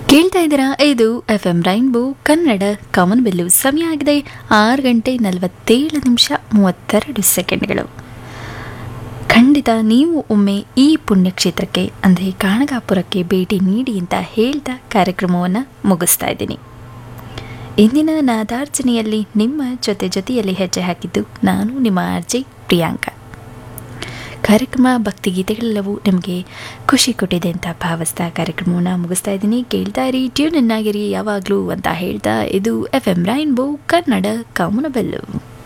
ಕೇಳ್ತಾ ಇದ್ದೀರಾ ಇದು F M rainbow Kannada Kamanabillu ಸಮಯ ಆಗಿದೆ ಆರು ಗಂಟೆ ನಲವತ್ತೇಳು ನಿಮಿಷ ಮೂವತ್ತೆರಡು ಸೆಕೆಂಡ್ಗಳು ಖಂಡಿತ ನೀವು ಒಮ್ಮೆ ಈ ಪುಣ್ಯಕ್ಷೇತ್ರಕ್ಕೆ ಅಂದರೆ ಕಾಣಗಾಪುರಕ್ಕೆ ಭೇಟಿ ನೀಡಿ ಅಂತ ಹೇಳ್ತಾ ಕಾರ್ಯಕ್ರಮವನ್ನು ಮುಗಿಸ್ತಾ ಇದ್ದೀನಿ ಇಂದಿನ ನಾದಾರ್ಚನೆಯಲ್ಲಿ ನಿಮ್ಮ ಜೊತೆ ಜೊತೆಯಲ್ಲಿ ಹೆಜ್ಜೆ ಹಾಕಿದ್ದು ನಾನು ನಿಮ್ಮ ಆರ್ಜೆ ಪ್ರಿಯಾಂಕಾ ಕಾರ್ಯಕ್ರಮ ಭಕ್ತಿಗೀತೆಗಳೆಲ್ಲವೂ ನಿಮಗೆ ಖುಷಿ ಕೊಟ್ಟಿದೆ ಅಂತ ಭಾವಿಸ್ತಾ ಕಾರ್ಯಕ್ರಮವನ್ನು ಮುಗಿಸ್ತಾ ಇದ್ದೀನಿ ಕೇಳ್ತಾ ಇರಿ ಟ್ಯೂನ್ ಇನ್ನಾಗಿರಿ ಯಾವಾಗಲೂ ಅಂತ ಹೇಳ್ತಾ ಇದು ಎಫ್ ಎಂ ರೈನ್ಬೋ ಕನ್ನಡ ಕಾಮನಬೆಲ್ಲು